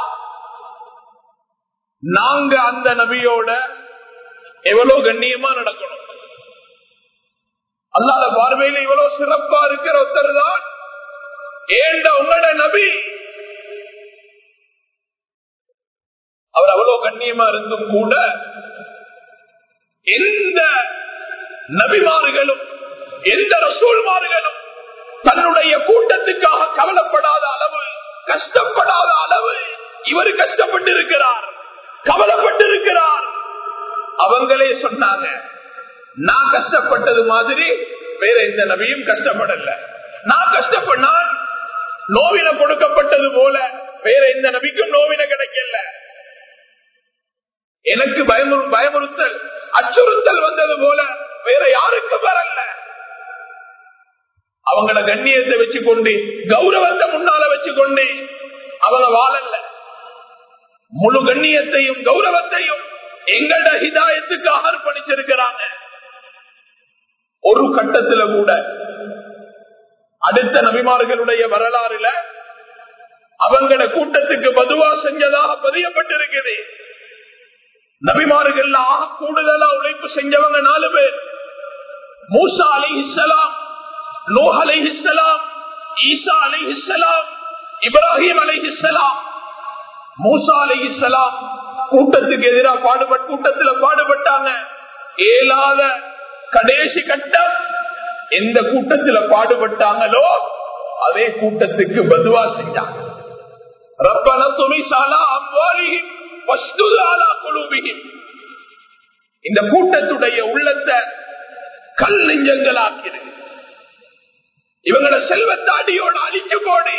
நாங்க அந்த நபியோட எவ்வளவு கண்ணியமா நடக்கணும் அல்லாத பார்வையில இவ்வளவு சிறப்பா இருக்கிற ஒருத்தர் தான் ஏண்ட உங்களோட நபி அவர் அவ்வளவு கண்ணியமா இருந்தும் கூட எந்த நபிமார்களும் எந்த ரசூல்மார்களும் தன்னுடைய கூட்டத்துக்காக கவலைப்படாத அளவு கஷ்டப்படாத அளவு இவர் கஷ்டப்பட்டு இருக்கிறார் கவலைப்பட்டு இருக்கிறார் அவங்களே சொன்னாங்க நான் கஷ்டப்பட்டது மாதிரி வேற எந்த நபியும் கஷ்டப்படல நான் கஷ்டப்ப நான் நோவின கொடுக்கப்பட்டது போல வேற எந்த நபிக்கும் நோவின கிடைக்கல எனக்கு பயமுறு பயமுறுத்தல் அச்சுறுத்தல் வந்தது போல வேற யாருக்கும் வரல அவங்கள கண்ணியத்தை வச்சுக்கொண்டு கௌரவத்தை முன்னால வச்சுக்கொண்டு அவங்க வாழல முழு கண்ணியத்தையும் கௌரவத்தையும் எங்களோட ஹிதாயத்துக்காக அர்ப்பணிச்சிருக்கிறாங்க ஒரு கட்டத்துல கூட அடுத்த நபிமார்களுடைய வரலாறுல அவங்கள கூட்டத்துக்கு பதுவா செஞ்சதாக பதியப்பட்டிருக்குது நபிமார்கள் ஆக கூடுதலா உழைப்பு செஞ்சவங்க நாலு பேர் மூசா அலை இஸ்லாம் நோஹ் அலை இஸ்லாம் ஈசா அலை இஸ்லாம் இப்ராஹிம் அலை இஸ்லாம் மூசா அலை இஸ்லாம் கூட்டத்துக்கு எதிராக பாடுபட்டு கூட்டத்துல பாடுபட்டாங்க ஏலாத கடைசி கட்டம் எந்த கூட்டத்துல பாடுபட்டாங்களோ அதே கூட்டத்துக்கு பதுவா செஞ்சாங்க ரப்பன துமிசாலா அம்வாலிஹிம் வஸ்துல் அலா குலூபிஹிம் இந்த கூட்டத்துடைய உள்ளத்தை கல் நெஞ்சங்களாக்கிறது இவங்களோட செல்வத்தை அடியோட அழிச்சு போடு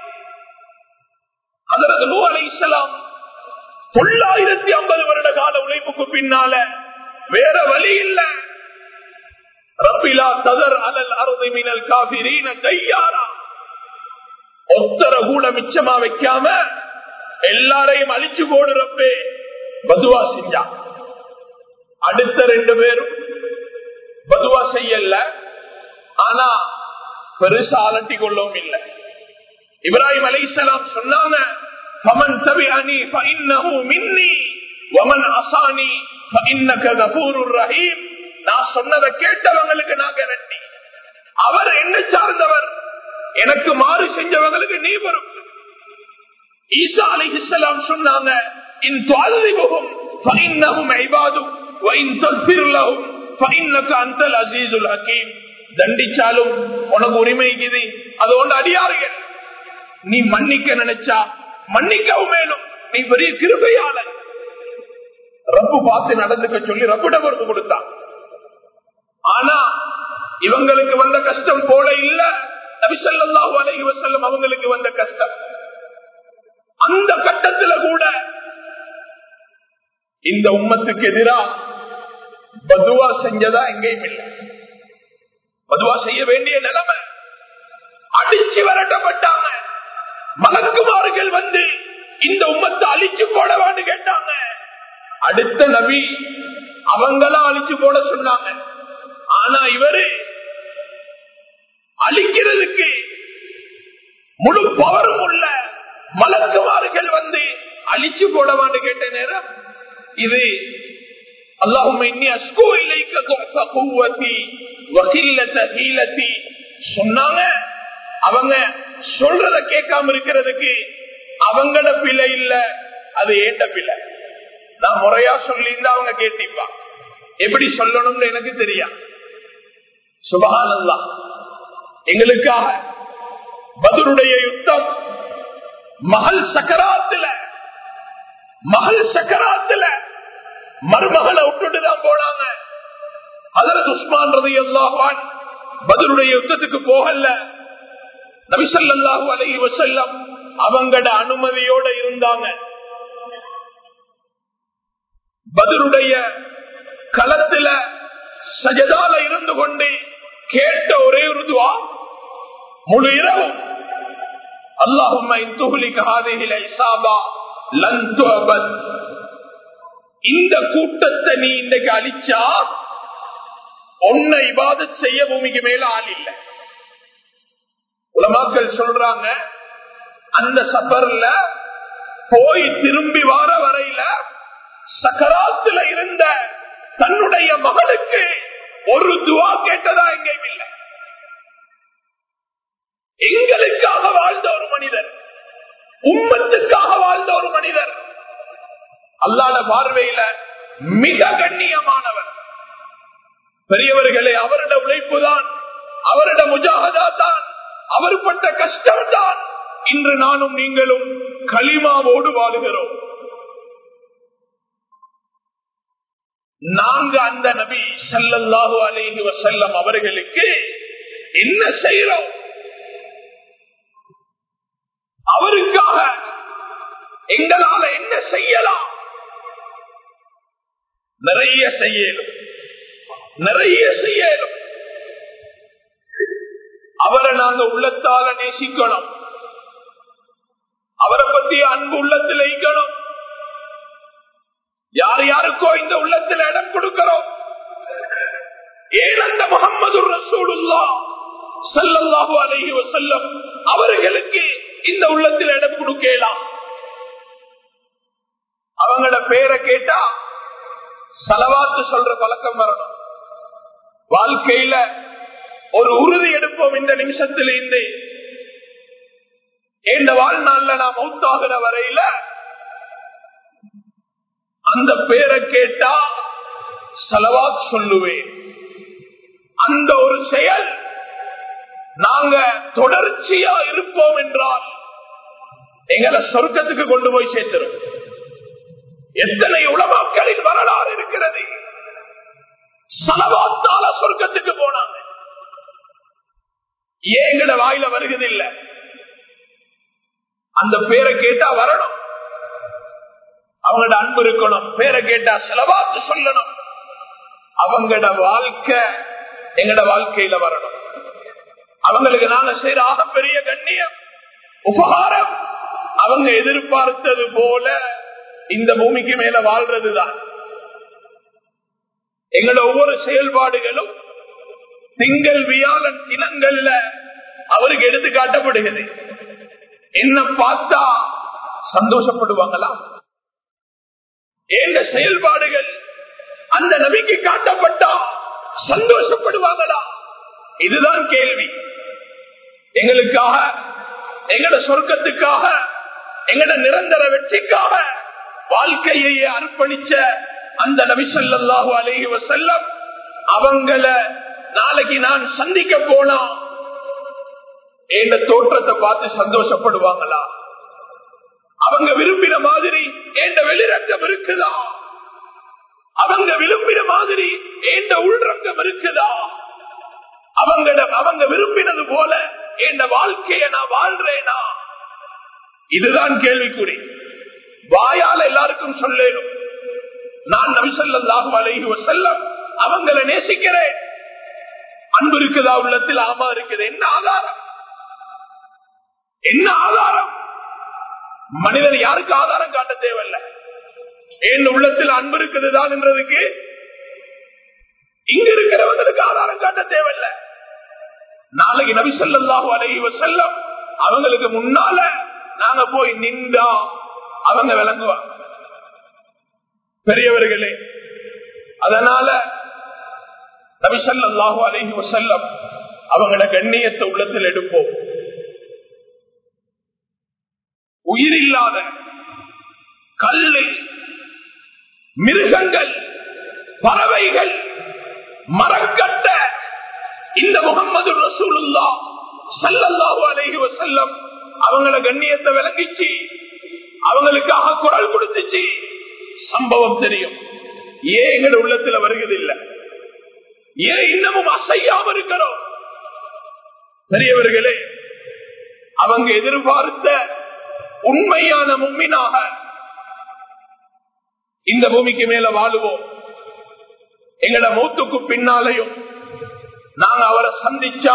அதற்கு நூ அலை இஸ்லாம் தொள்ளாயிரத்தி ஐம்பது வருட கால உழைப்புக்கு பின்னால வேற வழி இல்ல ரப்பிலா ததர் அலல் அறுதி மினல் காபிரீன கையாரா ஒத்தர கூட மிச்சமா வைக்காம எல்லாரையும் அழிச்சு போடுறப்பே பதுவா செஞ்சா அடுத்த ரெண்டு பேரும் பதுவா செய்யல ஆனா பெருசா அலட்டி கொள்ளவும் இல்லை இப்ராஹிம் அலைசலாம் சொன்னாங்க فمن تبعني فإنه مني ومن عصاني فإنك غفور رحيم நான் சொன்னதை கேட்டவங்களுக்கு நான் கேரண்டி அவர் என்ன சார்ந்தவர் எனக்கு மாறு செஞ்சவங்களுக்கு நீ பொறுப்பு ஈசா அலிஹிஸ்லாம் சொன்னாங்க இன் துவாதிபுகும் ஃபைன்னஹும் ஐபாதும் வைன் தக்ஃபிர் ஃபைன்னக அன்தல் அஸீஸுல் ஹகீம் தண்டிச்சாலும் உனக்கு உரிமை இது அது ஒன்று அடியார்கள் நீ மன்னிக்க நினைச்சா மன்னிக்கவும் மேலும் நீ பெரிய கிருபையாளன் ரப்பு பார்த்து நடந்துக்க சொல்லி ரப்பிடம் பொறுப்பு கொடுத்தான் ஆனா இவங்களுக்கு வந்த கஷ்டம் போல இல்ல நபிசல்லாஹு அலைஹி வஸல்லம் அவங்களுக்கு வந்த கஷ்டம் அந்த கட்டத்துல கூட இந்த உம்மத்துக்கு எதிரா பதுவா செஞ்சதா எங்கேயும் இல்லை பதுவா செய்ய வேண்டிய நிலைமை அடிச்சு விரட்டப்பட்டாங்க மலக்குமார்கள் வந்து இந்த உம்மத்தை அழிச்சு போடவான்னு கேட்டாங்க அடுத்த நபி அவங்களா அழிச்சு போட சொன்னாங்க ஆனா இவரு அழிக்கிறதுக்கு முழு பவரும் உள்ள மலக்குமார்கள் வந்து அழிச்சு போடவான்னு கேட்ட நேரம் இது அல்லாஹும் இன்னி அஸ்கோ இல்லைக்கி சொன்னாங்க அவங்க சொல்றத கேட்காம இருக்கிறதுக்கு அவங்கள பிள்ளை இல்ல அது ஏட்ட பிள்ளை நான் முறையா சொல்லி அவங்க கேட்டிப்பா எப்படி சொல்லணும்னு எனக்கு தெரியா சுபகானல்லா எங்களுக்காக பதருடைய யுத்தம் மகள் சக்கராத்துல மகள் சக்கராத்துல மருமகளை விட்டுட்டு தான் போனாங்க அதற்கு உஸ்மான் ரவி அல்லாஹான் பதிலுடைய யுத்தத்துக்கு போகல நபிசல்லாஹு அலஹி வசல்லம் அவங்கட அனுமதியோட இருந்தாங்க பதிலுடைய களத்துல சஜதால இருந்து கொண்டு கேட்ட ஒரே ஒரு துவா முழு இரவும் அல்லாஹும் இந்த கூட்டத்தை நீ இன்றைக்கு அழிச்சா உன்னை இவாத செய்ய பூமிக்கு மேல ஆள் இல்லை உலமாக்கள் சொல்றாங்க அந்த சபர்ல போய் திரும்பி வார வரையில சக்கராத்துல இருந்த தன்னுடைய மகளுக்கு ஒரு துவா கேட்டதா எங்கேயும் இல்லை எங்களுக்காக வாழ்ந்த ஒரு மனிதர் உம்மத்துக்காக வாழ்ந்த ஒரு மனிதர் அல்லாத பார்வையில மிக கண்ணியமானவர் பெரியவர்களே அவருடைய உழைப்பு தான் அவருடைய முஜாகதா தான் அவர் பட்ட கஷ்டம் தான் இன்று நானும் நீங்களும் களிமாவோடு வாழுகிறோம் நாங்க அந்த நபி சல்லல்லாஹு அலைஹி வசல்லம் அவர்களுக்கு என்ன செய்யறோம் அவருக்காக எங்களால என்ன செய்யலாம் நிறைய செய்யலும் நிறைய செய்யலும் அவரை நாங்க உள்ளத்தால நேசிக்கணும் அவரை பத்தி அன்பு உள்ளத்தில் வைக்கணும் யார் யாருக்கோ இந்த உள்ளத்தில் இடம் கொடுக்கிறோம் ஏன் அந்த முகமது ரசூலுல்லா சல்லல்லாஹு அலைஹி வஸல்லம் அவர்களுக்கு இந்த உள்ளத்தில் இடம் கொடுக்கலாம் அவங்களோட பேரை கேட்டா செலவாத்து சொல்ற பழக்கம் வரணும் வாழ்க்கையில ஒரு உறுதி எடுப்போம் இந்த நிமிஷத்தில் இருந்து இந்த வாழ்நாள்ல நான் மௌத்தாகிற வரையில அந்த பேரை கேட்டா செலவாத் சொல்லுவேன் அந்த ஒரு செயல் நாங்க தொடர்ச்சியா இருப்போம் என்றால் எங்களை சொர்க்கத்துக்கு கொண்டு போய் சேர்த்திரும் எத்தனை உலமாக்களின் வரலாறு இருக்கிறது சலவாத்தால சொர்க்கத்துக்கு போனாங்க ஏன் எங்கட வாயில வருகிறதில்ல அந்த பேரை கேட்டா வரணும் அவங்களோட அன்பு இருக்கணும் பேரை கேட்டா செலவாத்து சொல்லணும் அவங்களோட வாழ்க்கை எங்கட வாழ்க்கையில வரணும் அவங்களுக்கு நாங்க செய்யற ஆக பெரிய கண்ணியம் உபகாரம் அவங்க எதிர்பார்த்தது போல இந்த பூமிக்கு மேல வாழ்றதுதான் எங்களோட ஒவ்வொரு செயல்பாடுகளும் திங்கள் வியாழன் தினங்கள்ல அவருக்கு எடுத்து காட்டப்படுகிறது என்ன பார்த்தா சந்தோஷப்படுவாங்களா எங்க செயல்பாடுகள் அந்த நபிக்கு காட்டப்பட்டா சந்தோஷப்படுவாங்களா இதுதான் கேள்வி எங்களுக்காக எங்கட சொர்க்கத்துக்காக எங்கட நிரந்தர வெற்றிக்காக வாழ்க்கையை அர்ப்பணிச்ச அந்த நபி சொல்லாஹு அலஹி வசல்லம் அவங்கள நாளைக்கு நான் சந்திக்க போனா எங்க தோற்றத்தை பார்த்து சந்தோஷப்படுவாங்களா அவங்க விரும்பின மாதிரி எந்த வெளிரங்கம் இருக்குதா அவங்க விரும்பின மாதிரி எந்த உள்ரங்கம் இருக்குதா அவங்க அவங்க விரும்பினது போல என் வாழ்க்கைய நான் வாழ்றேனா இதுதான் கேள்விக்குறி வாயால எல்லாருக்கும் சொல்லேனும் நான் நபிசல்லாஹு அலைஹி வசல்லம் அவங்களை நேசிக்கிறேன் அன்பு இருக்குதா உள்ளத்தில் ஆமா இருக்குது என்ன ஆதாரம் என்ன ஆதாரம் மனிதன் யாருக்கு ஆதாரம் காட்ட தேவையில்லை என் உள்ளத்தில் அன்பு இருக்குதுதான் என்றதுக்கு இங்க இருக்கிறவங்களுக்கு ஆதாரம் காட்ட தேவையில்லை நாளைக்கு நபி சொல்லாஹு அலைஹி வசல்லம் அவங்களுக்கு முன்னால நாங்க போய் நின்றா அவங்க விளங்குவாங்க பெரியவர்களே அதனால நபிசல்லாஹு அலஹி வசல்லம் அவங்கள கண்ணியத்தை உள்ளத்தில் எடுப்போம் உயிரில்லாத கல்லு மிருகங்கள் பறவைகள் மரக்கட்ட இந்த முகமது ரசூலுல்லா சல்லல்லாஹு அலைஹி வசல்லம் அவங்கள கண்ணியத்தை விளங்கிச்சு அவங்களுக்காக குரல் கொடுத்துச்சு சம்பவம் தெரியும் ஏன் எங்கட உள்ளத்துல வருகிறதில்லை ஏன் இன்னமும் அசையாம இருக்கிறோம் பெரியவர்களே அவங்க எதிர்பார்த்த உண்மையான மும்மினாக இந்த பூமிக்கு மேல வாழுவோம் எங்கட மூத்துக்கு பின்னாலையும் நாங்க அவரை சந்திச்சா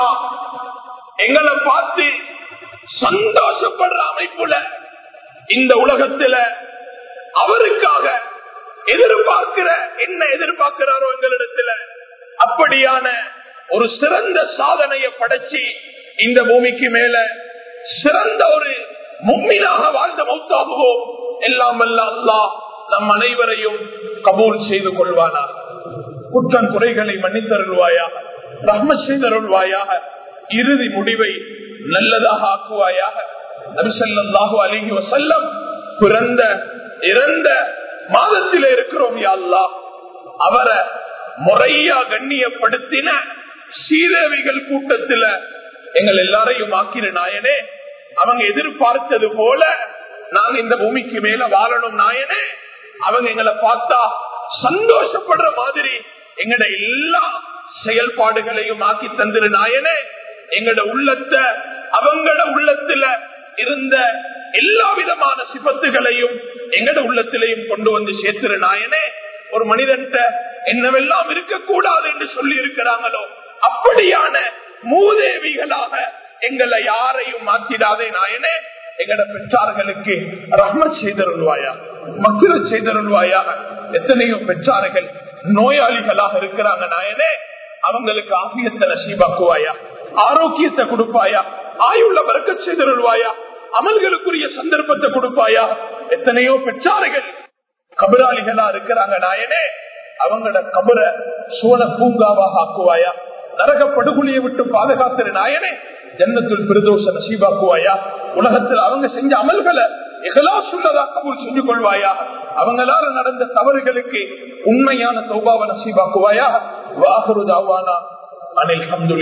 எங்களை பார்த்து சந்தோஷப்படுற அமைப்புல இந்த உலகத்துல அவருக்காக எதிர்பார்க்கிற என்ன எதிர்பார்க்கிறாரோ எங்களிடத்துல அப்படியான ஒரு சிறந்த சாதனையை படைச்சு இந்த பூமிக்கு மேல சிறந்த ஒரு மும்மினாக வாழ்ந்த மௌத்தாகுவோம் எல்லாம் அல்ல அல்லா நம் அனைவரையும் கபூல் செய்து கொள்வானா குற்றம் குறைகளை மன்னித்தருள்வாயாக ரஹ்ம செய்தருள்வாயாக இறுதி முடிவை நல்லதாக ஆக்குவாயாக நபிசல்லாஹு அலிஹி வசல்லம் பிறந்த இறந்த மாதத்தில இருக்கிறோம் யாழ்லா அவரை முறையா கண்ணியப்படுத்தின சீதேவிகள் கூட்டத்துல எங்கள் எல்லாரையும் ஆக்கின நாயனே அவங்க எதிர்பார்த்தது போல நாங்க இந்த பூமிக்கு மேல வாழணும் நாயனே அவங்க எங்களை பார்த்தா சந்தோஷப்படுற மாதிரி எங்கட எல்லா செயல்பாடுகளையும் ஆக்கி தந்திரு நாயனே எங்கட உள்ளத்தை அவங்கள உள்ளத்துல இருந்த எல்லா விதமான சிபத்துகளையும் எங்கட உள்ளத்திலையும் கொண்டு வந்து சேர்த்திரு நாயனே ஒரு மனிதன்ட்ட என்னவெல்லாம் இருக்கக்கூடாது என்று சொல்லி இருக்கிறாங்களோ அப்படியான மூதேவிகளாக எங்களை யாரையும் மாத்திடாதே நாயனே எங்கட பெற்றார்களுக்கு ரஹ்ம செய்தருள்வாயா மக்கள் செய்தருள்வாயா எத்தனையோ பெற்றார்கள் நோயாளிகளாக இருக்கிறாங்க நாயனே அவங்களுக்கு ஆகியத்தை நசீபாக்குவாயா ஆரோக்கியத்தை கொடுப்பாயா ஆயுள்ள வரக்க செய்தருள்வாயா அமல்களுக்குரிய சந்தர்ப்பத்தை கொடுப்பாயா எத்தனையோ பெற்றார்கள் கபராளிகளா இருக்கிறாங்க நாயனே அவங்களோட கபர சோழ பூங்காவாக ஆக்குவாயா நரக படுகொலியை விட்டு பாதுகாத்திரு நாயனே ஜன்னத்தில் பிரதோஷ நசீபாக்குவாயா உலகத்தில் அவங்க செஞ்ச அமல்களை எகலா சொல்லதா கபூல் செஞ்சு கொள்வாயா அவங்களால நடந்த தவறுகளுக்கு உண்மையான சௌபாவ நசீபாக்குவாயா வாகுரு தாவானா அனில்